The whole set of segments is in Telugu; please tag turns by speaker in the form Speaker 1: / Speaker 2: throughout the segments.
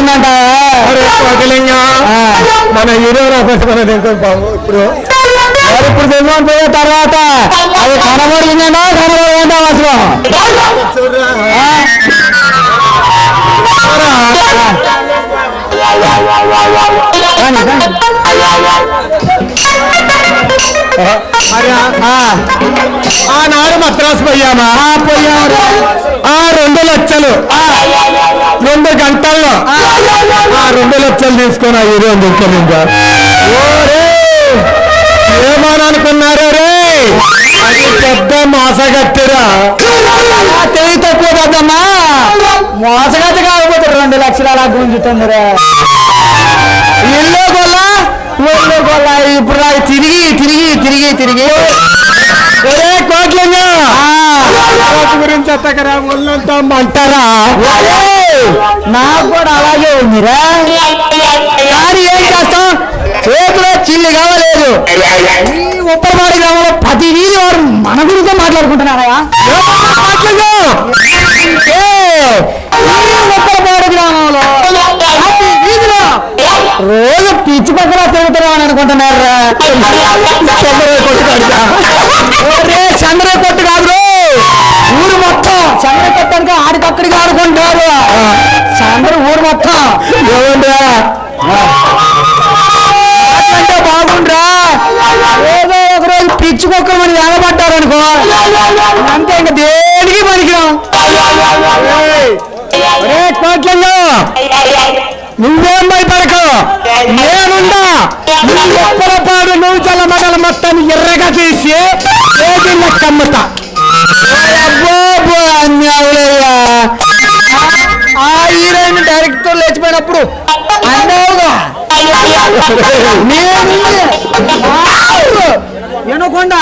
Speaker 1: ఉందంట
Speaker 2: ఆ.
Speaker 1: మన హీరో రాబోతున్నది ఇంకో బాబు ఇప్పుడు
Speaker 2: మరి ఇప్పుడు సినిమాని పోయిన తర్వాత అది కనబడుతుందంటా కనబడుతుంటా అసలు ఆ? కానీ, కానీ.
Speaker 1: మరి ఆ-
Speaker 2: ఆ,
Speaker 1: ఆనాడు మద్రాసు పోయామా
Speaker 2: ఆ, పోయాము.
Speaker 1: ఆ రెండు లక్షలు రెండు గంటల్లో ఆ రెండు లక్షలు తీసుకొని ఆ హీరో దిక్కలు ఇంకా ఓరే ఏమని అనుకున్నారు రే అది పెద్ద మోసగట్టిరా
Speaker 2: ఆ, తెలివి తక్కువ పెద్దమ్మా మోసగత కాకపోతే రెండు లక్షలు అలా గుంజుతుందిరా ఇల్లు గొల్ల ఒళ్ళు గొల్ల ఇప్పుడు నాకు తిరిగి తిరిగి తిరిగి తిరిగి
Speaker 1: ఒరే కోట్లంగా
Speaker 2: ఆ,
Speaker 1: కోట్ల గురించి ఎత్తకరా ఒళ్ళంతా మంటారా
Speaker 2: ఒరేయ్, నాకు కూడా అలాగే ఉందిరా కానీ ఏం చేస్తాం చేతిలో చిల్లి కావలేదు ఈ ఉప్పరపాడి గ్రామంలో ప్రతి వీధి వారు మన గురితో మాట్లాడుకుంటున్నారా
Speaker 1: కోట్లంగా
Speaker 2: ఏ, ఈ ఉప్పరపాడు గ్రామంలో ప్రతి వీధిలో రోజు పిచ్చి పక్కన తిరుగుతున్నామని అనుకుంటున్నారా
Speaker 1: చంద్రయ్య కొట్టుకాడికా
Speaker 2: ఒరే చంద్ర కొట్టు కాదు ఊరు మొత్తం చంద్ర కొట్టానికి ఆడికక్కడికి ఆడుకుంటారు చంద్ర ఊరు మొత్తం
Speaker 1: ఏమండ్రా
Speaker 2: అంటే బాగుండ్రా ఏదో ఒక రోజు పిచ్చి కుక్కలు మనం ఎగబడ్డారు అనుకో అంతే ఇంకా దేనికి పనికిరాం
Speaker 1: ఒరే కోట్లంగా నువ్వేం భయపడకు నేనుండా నువ్వు ఒప్పలపాడు నువ్వు చల్ల మగల మొత్తాన్ని ఎర్రగా చేసి ఏది లెక్కమ్మతా
Speaker 2: అబ్బో అన్యావులయ్యా ఆ హీరోయిన్ డైరెక్టర్ లేచిపోయినప్పుడు అన్నావుగా నేను వినకుండా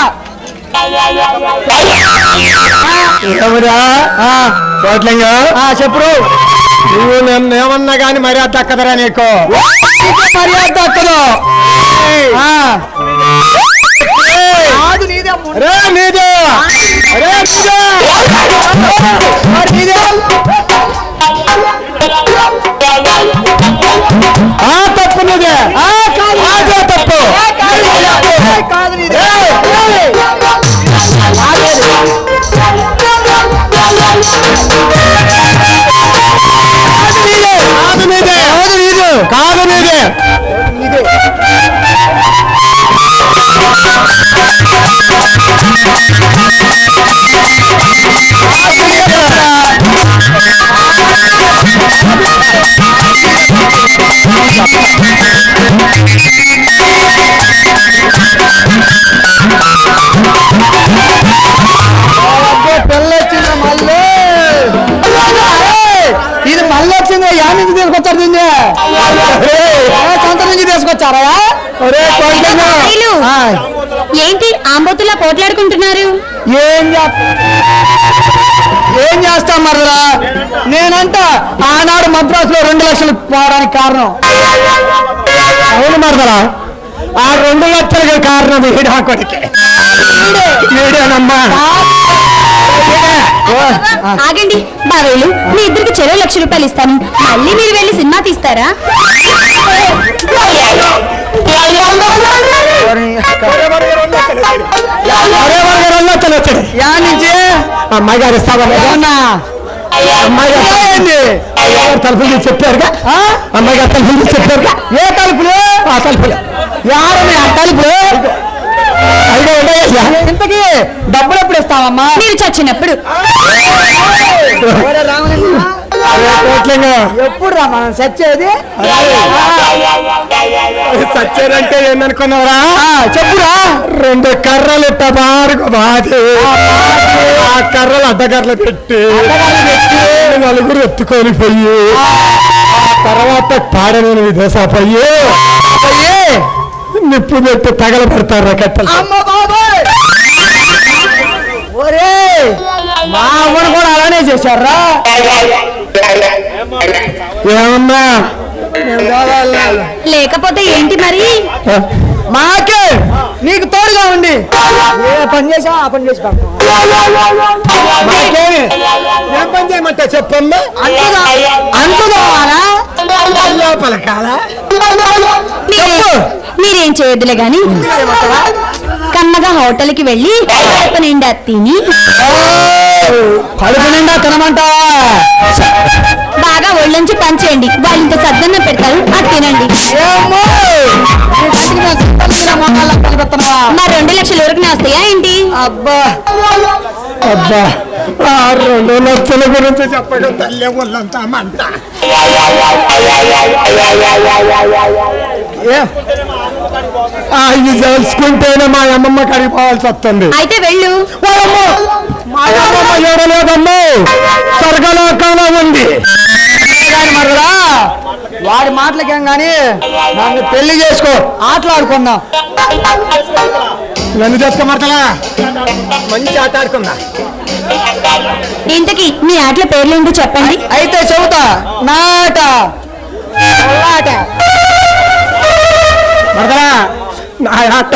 Speaker 1: ఎవరా కోట్లంగా
Speaker 2: ఆ చెప్పు
Speaker 1: నువ్వు నన్ను ఏమన్నా కానీ మర్యాద దక్కదరా నీకు
Speaker 2: మర్యాద దక్కదు ఆ. కాదు నీదే ముందు.
Speaker 1: రే నీదే రే నీదే
Speaker 2: మరి నీదే
Speaker 1: ఆ తప్పు నీదే
Speaker 2: ఆ, కాదు.
Speaker 1: అదే తప్పు
Speaker 2: ఏ, కాదు నీదే. ఏ, కాదు నీదే. ఏ.
Speaker 1: కాదు నీదే కాదు నీదే కాదు నీదే
Speaker 2: అబ్బో, పిల్ల వచ్చిందా మళ్ళీ ఏయ్, ఇది మళ్ళీ వచ్చిందా యా నుంచి తీసుకొచ్చారు దీన్ని ఏయ్, ఏ సొంత నుంచి తీసుకొచ్చారా
Speaker 1: ఒరే కోట్లంగా
Speaker 3: అబ్బాయిలు,
Speaker 2: ఆ,
Speaker 3: ఏంటి ఆంబోతులా పోట్లాడుకుంటున్నారు
Speaker 2: ఏం చేస్తా ఏం చేస్తాం మరలా నేనంట ఆనాడు మద్రాసులో రెండు లక్షలు పోవడానికి కారణం
Speaker 1: అవును మరదరా ఆ రెండు లక్షలకి కారణం వీడా కొడుకే వీడేనమ్మా
Speaker 2: ఓ, ఆ,
Speaker 3: ఆగండి బావేలు మీ ఇద్దరికి చెరో లక్ష రూపాయలు ఇస్తాను మళ్ళీ మీరు వెళ్ళి సినిమా తీస్తారా
Speaker 2: ఎవరిని?
Speaker 1: అరే వాళ్ళ రెండు లక్షలు వచ్చాయి
Speaker 2: యా నుంచి
Speaker 1: అమ్మాయి గారు ఇస్తావా
Speaker 2: ఏమన్నా
Speaker 1: అమ్మాయి గారు
Speaker 2: ఏంది?
Speaker 1: అమ్మాయి గారు తలుపులు తీసి చెప్పారుగా
Speaker 2: ఆ?
Speaker 1: అమ్మాయి గారు తలుపులు తీసి చెప్పారుగా
Speaker 2: ఏ తలుపులు
Speaker 1: ఆ తలుపులు
Speaker 2: యారని ఆ తలుపులు
Speaker 1: అదిగో ఉన్నాయ్యా
Speaker 2: ఇంతకీ డబ్బులు ఎప్పుడు ఇస్తావమ్మా
Speaker 3: మీరు చచ్చినప్పుడు
Speaker 1: అరే కోట్లంగా
Speaker 2: ఎప్పుడు రా మనం చచ్చేది
Speaker 1: సచ్చారంటే ఏందనుకున్నావురా
Speaker 2: ఆ, చెప్పురా
Speaker 1: రెండు కర్రలు టబారుకు బాది ఆ కర్రలు అడ్డకర్రలు పెట్టి నలుగురు ఎత్తుకొని పోయి ఆ తర్వాత పాడలేని విదేశపోయి
Speaker 2: పోయి,
Speaker 1: నిప్పు పెట్టి తగలబెడతారు కట్టలు
Speaker 2: అమ్మ బాబాయ్ ఒరే మా అమ్మను కూడా అలానే చేశారా
Speaker 1: ఏమన్నా
Speaker 3: లేకపోతే ఏంటి మరి
Speaker 2: మాకే నీకు తోడుగా ఉండి ఏ పని చేసావు ఆ పని చేసి పెడతాం.
Speaker 1: నాకేమి ఏం పని చేయమంటే చెప్పమ్మా
Speaker 2: అంటుదా అంటుదావాలా
Speaker 1: లోపల కాలా
Speaker 3: మీరే- మీరేం చేయొద్దులే గాని కమ్మగా హోటల్కి వెళ్ళి కడుపు నిండా తిని
Speaker 2: కడుపు నిండా తినమంటావా
Speaker 3: బాగా ఒళ్ళొంచి పనిచేయండి వాళ్ళు ఇంత సద్దన్నం పెడతారు అది తినండి
Speaker 2: ఏమ్మో! నీ కంటికి నేను చుట్టాలు మీద మొహాల్లో కలిపెత్తనావా?
Speaker 3: మా రెండు లక్షలు ఊరికి వస్తాయా ఏంటి
Speaker 2: అబ్బా
Speaker 1: అబ్బా ఆ రెండు లక్షల గురించి చెప్పడం తల్లి ఒళ్ళంతా మంట
Speaker 2: ఏ
Speaker 1: ఆ, ఇది తెలుసుకుంటేనే మా అమ్మమ్మ కడిగి పోవాల్సి వస్తుంది
Speaker 3: అయితే వెళ్ళు
Speaker 1: ఓయమ్మో! మా అమ్మమ్మ ఏడలేదమ్మో స్వర్గలోకంలో ఉంది
Speaker 2: గాని మరలా వాడి మాటలకేం గాని నన్ను పెళ్లి చేసుకో ఆటలాడుకుందాం
Speaker 1: నన్ను చేసుకోమడతలా మంచి ఆట ఆడుకుందా
Speaker 3: ఇంతకీ మీ ఆటల పేర్లేంటో చెప్పండి
Speaker 2: అయితే చెబుతా నాట చల్లాట
Speaker 1: మరదలా నా ఆట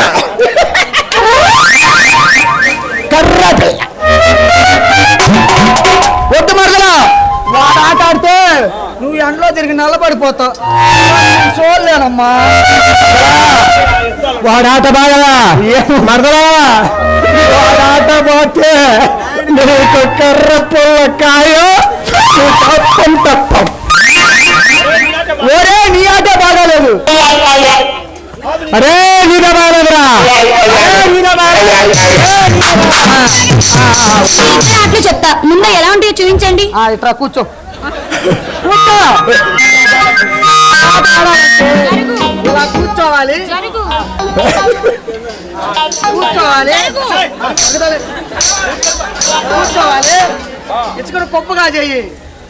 Speaker 1: కర్ర పిల్ల.
Speaker 2: వద్దు మరదలా వాడు ఆట ఆడితే నువ్వు ఎండలో తిరిగి నల్లబడిపోతావు నేను చూడలేనమ్మా
Speaker 1: వాడు ఆట బాగలా మరదలా వాడు ఆట పోతే నీకు కర్ర పుల్ల కాయో నువ్వు తప్పం తప్పం
Speaker 2: ఒరే నీ ఆట బాగాలేదు
Speaker 1: అరే నీద బాగలేదురా అరే నీద బాగలేదు
Speaker 3: మీ ఇద్దరి ఆటలు చెప్తా ముందు ఎలా ఉంటాయో చూపించండి
Speaker 2: ఆ, ఇట్రా కూర్చో కూర్చో ఆట ఆడాలంటే ఇలా కూర్చోవాలి కూర్చోవాలి కూర్చోవాలి ఇచ్చుకుని గొప్పగా చెయ్యి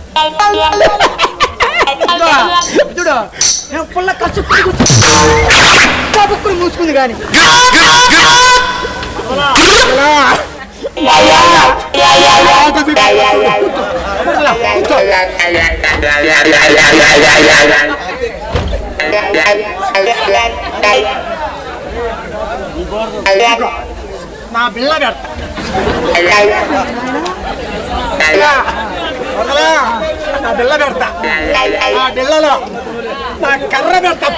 Speaker 2: ఇదిగో, చూడు నేను పుల్ల కసుక్కుని కూర్చో బుక్కుని మూసుకుంది కానీ
Speaker 1: నా పిల్ల పెడతా నా పిల్ల పెడతా నా పిల్లలో నా కర్ర పెడతా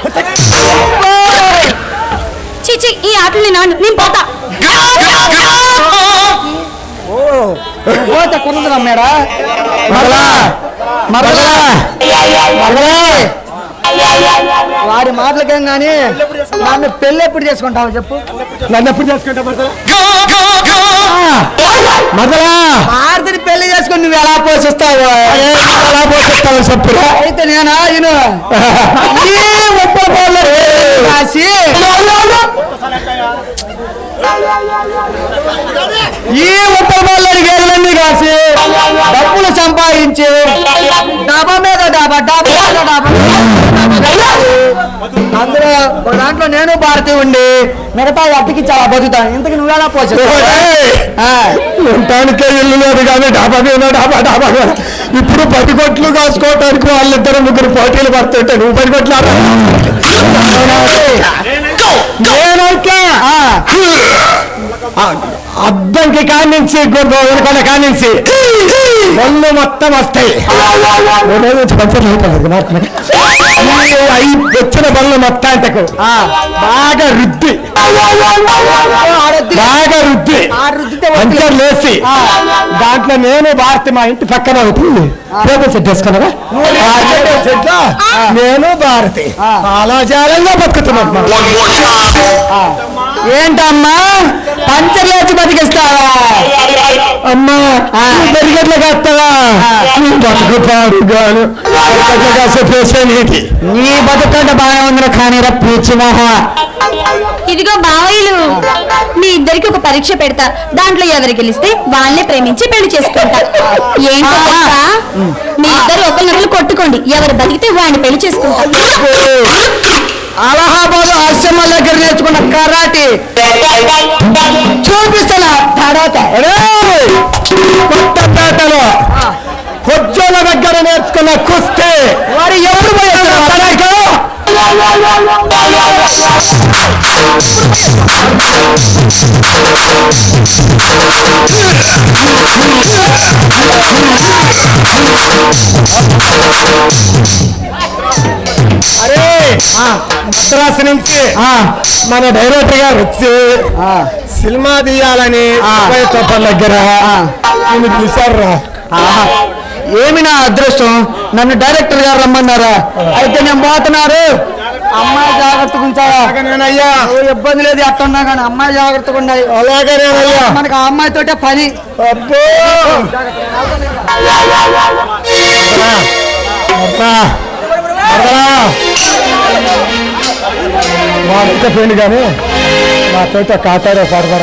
Speaker 3: చీచి ఈ ఆటలు నేను ఆడను. నేను పోతా
Speaker 2: పోతే కుర్రదు నమ్మాడా
Speaker 1: మరలా మరలా మరలా
Speaker 2: వాడి మాటలకేం గాని నన్ను పెళ్ళి ఎప్పుడు చేసుకుంటావు చెప్పు
Speaker 1: నన్ను ఎప్పుడు చేసుకుంటా మరదలా మరదలా
Speaker 2: భారతిని పెళ్లి చేసుకుని నువ్వు ఎలా పోషిస్తావు
Speaker 1: అరే, నువ్వు ఎలా పోషిస్తావు చెప్పురా
Speaker 2: అయితే నేనా ఈయన ఈ ఉప్పు పాలు రాసి ఈ ఉప్పు పాలని గేదెలన్నీ కాసి డబ్బులు సంపాదించి డాబా మీద డాబా డాబా మీద డాబా అందులో ఒక దాంట్లో నేను భారతి ఉండి మిగతా అట్టికి చాలా బతుకుతాను ఇంతకు నువ్వెలా పోషిస్తావు ఆ.
Speaker 1: ఉండటానికే ఇల్లు లేదు కానీ డాబా మీద డాబా డాబా మీద ఇప్పుడు పది కొట్లు కాసుకోవటానికి వాళ్ళిద్దరు ముగ్గురు పోటీలు పడుతుంటే నువ్వు పది కొట్లు ఆడా? నేనైతే ఆ, అద్దంకి కానించి కొన కానించి ఒళ్ళు మొత్తం వస్తాయి నేను నుంచి పంచర్లు అయిపోలేదు నాకు. ఈ ఐదు వచ్చిన బళ్ళు మొత్తాంతకు బాగా రుద్ది
Speaker 2: ఆడొద్దు.
Speaker 1: బాగా రుద్ది
Speaker 2: ఆ రుద్దితే వదిలే.
Speaker 1: పంచర్ లేసి
Speaker 2: ఆ.
Speaker 1: దాంట్లో నేను భారతి మా ఇంటి పక్కన ఉంటుంది టేబుల్ సెట్ వేసుకున్నారా ఆ టేబుల్ సెట్ లో నేను భారతి
Speaker 2: ఆ.
Speaker 1: చాలా జాలంగా బతుకుతున్నాం
Speaker 2: ఏంటమ్మా పంచర్ లేచి బతికిస్తావా
Speaker 1: అమ్మా పెరిగట్ల కాస్తావా బతుకు పాడు గాను పెరిగట్ల కాసే పేసే నీటి
Speaker 2: నీ బతుకంటే బాగానే ఉంది కానీ రా పీచి మొహ
Speaker 3: ఇదిగో బావయ్యలు మీ ఇద్దరికి ఒక పరీక్ష పెడతా దాంట్లో ఎవరు గెలిస్తే వాళ్ళే ప్రేమించి పెళ్లి చేసుకుంటా ఏంటో తెలుసా? మీ ఇద్దరు ఒకరినొకరు కొట్టుకోండి ఎవరు బతికితే వాడిని పెళ్లి చేసుకుంటా
Speaker 2: అలహాబాద్ ఆశ్రమాల దగ్గర నేర్చుకున్న కరాటే చూపిస్తానా తర్వాత
Speaker 1: కొత్తపేటలో కొజ్జోల దగ్గర నేర్చుకున్న కుస్తీ
Speaker 2: వారు ఎవరు పోయారు
Speaker 1: అరే మద్రాసు నుంచి మన డైరెక్టర్ గారు వచ్చి సినిమా తీయాలని అబ్బాయి తోపల దగ్గర నిన్ను పిలిచారు
Speaker 2: ఆహా. ఏమి నా అదృష్టం నన్ను డైరెక్టర్ గారు రమ్మన్నారా అయితే నేను పోతున్నారు అమ్మాయి జాగ్రత్తగా ఉంచాలా
Speaker 1: అలాగనేనయ్యా
Speaker 2: ఓ ఇబ్బంది లేదు ఎట్టున్నా కానీ అమ్మాయి జాగ్రత్తగా ఉండాలి
Speaker 1: అలాగనేనయ్యా
Speaker 2: మనకు ఆ అమ్మాయితోటే పని
Speaker 1: అబ్బో మరదలా, మరదలా, మరదలా. వాడితే పోయింది కానీ నాతోటి కాటాడో పాడతారా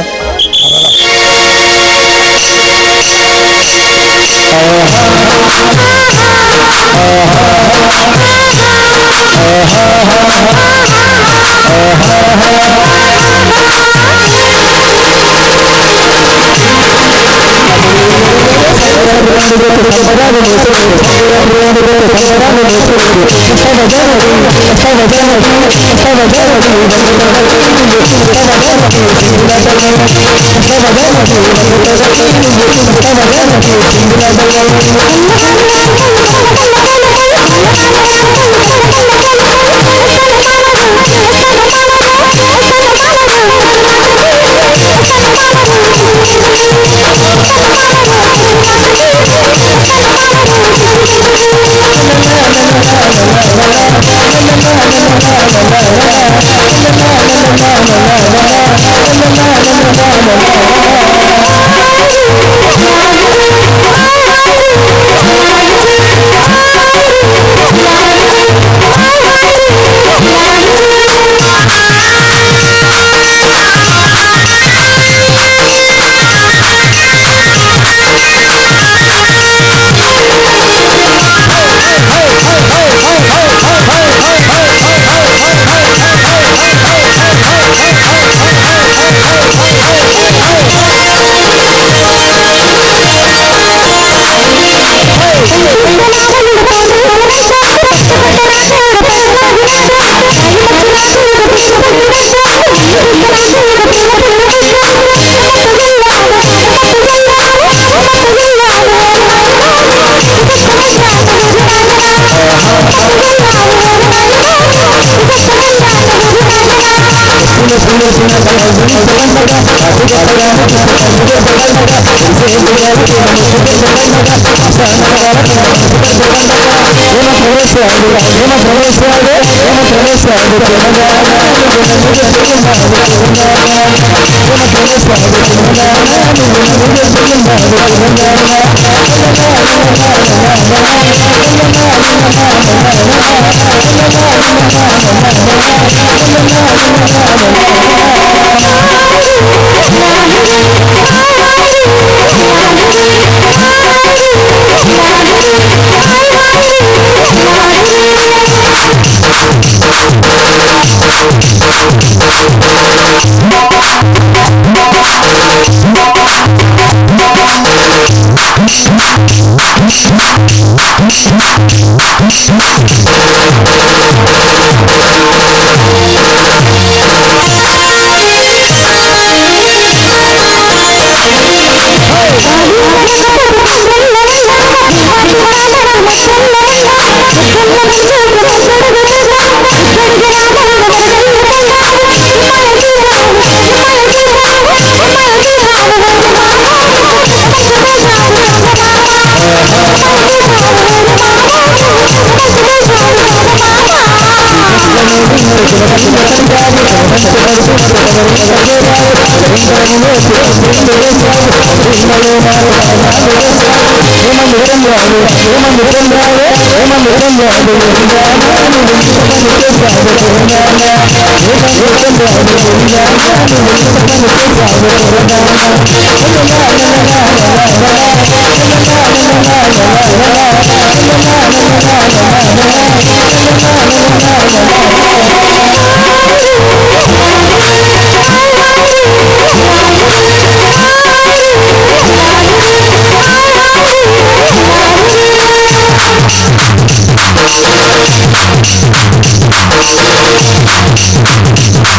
Speaker 4: Thank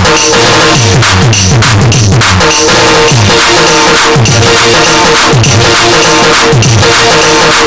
Speaker 4: ఆ